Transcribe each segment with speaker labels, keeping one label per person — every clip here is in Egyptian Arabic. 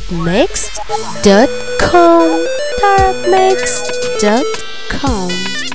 Speaker 1: tarabmixed.com tarabmixed.com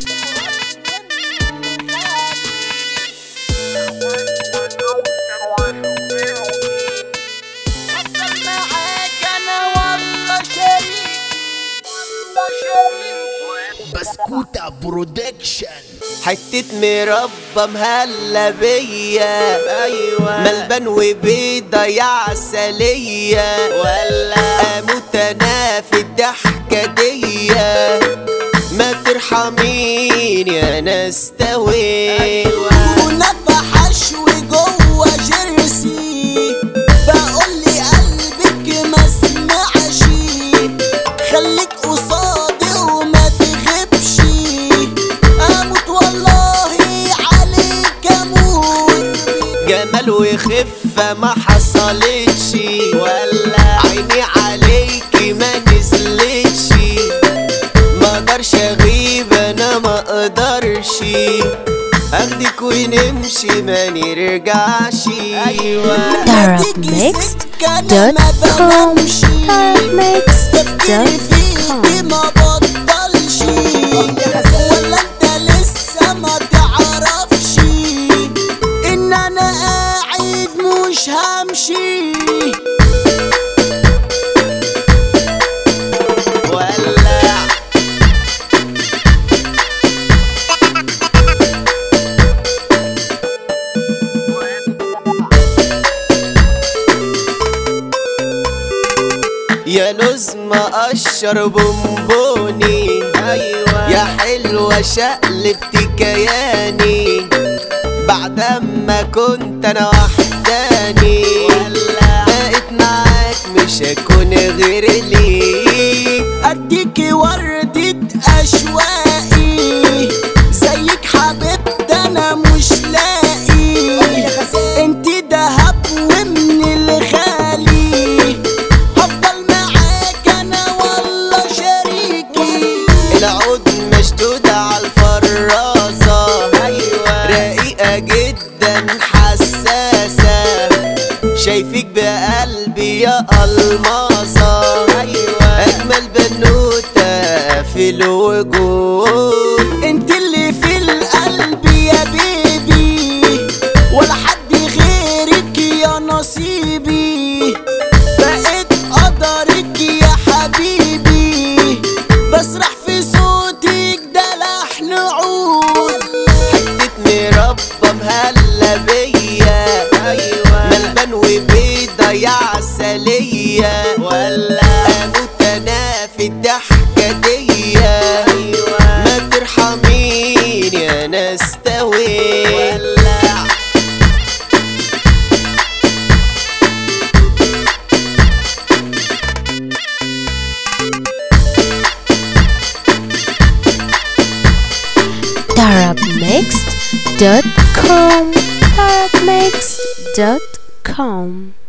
Speaker 2: بسكوتة برودكشن
Speaker 3: حتة مربى مهلة بيا ايوه ملبن وبيضة يا عسلية ولا اموت انا في الضحكة ديا ما ترحمين يا ناس توي
Speaker 4: ونفى حشو جوه جرسي بقول لي قلبك ما سمعش خليك قصادي وما تغيبش اموت والله عليك اموت
Speaker 3: جمال وخفة ما حصلتش ولا عيني عليكي ما نزلتش ما اقدرش اغيب انا ما اقدرش اخدك ونمشي ما نرجعش ايوه
Speaker 1: tarabmixed.com
Speaker 4: تفكيري فيكي
Speaker 1: tarabmixed.com
Speaker 4: ما بطلش ولا انت لسه ما تعرفش ان انا قاعد مش همشي
Speaker 3: ولع يا لوز مقشر بونبوني ايوه يا حلوه شقلبت كياني بعد ما كنت انا وحداني بقيت معاك مش هكون غير ليك
Speaker 4: اديكي وردة اشواقي زيك حبيبتي انا مش لاقي انت دهب ومن الغالي هفضل معاك انا والله شريكي
Speaker 3: العود مشدود على الفرازة أيوة رقيقة جدا حساسة شايفك بقلبي يا الماظة أيوة أجمل بنوتة في الوجود
Speaker 4: انت اللي في القلب يا بيبي ولا حد غيرك يا نصيبي بقيت قدرك يا حبيبي بسرح في صوتك ده لحن عود
Speaker 3: حتة مربى مهلة بيا أيوة ملبن وبيضة يا عسلية ولا أموت أنا في الضحكة ديا أيوة ما ترحمين يا ناس توي ولع
Speaker 1: tarabmixed.com tarabmixed.com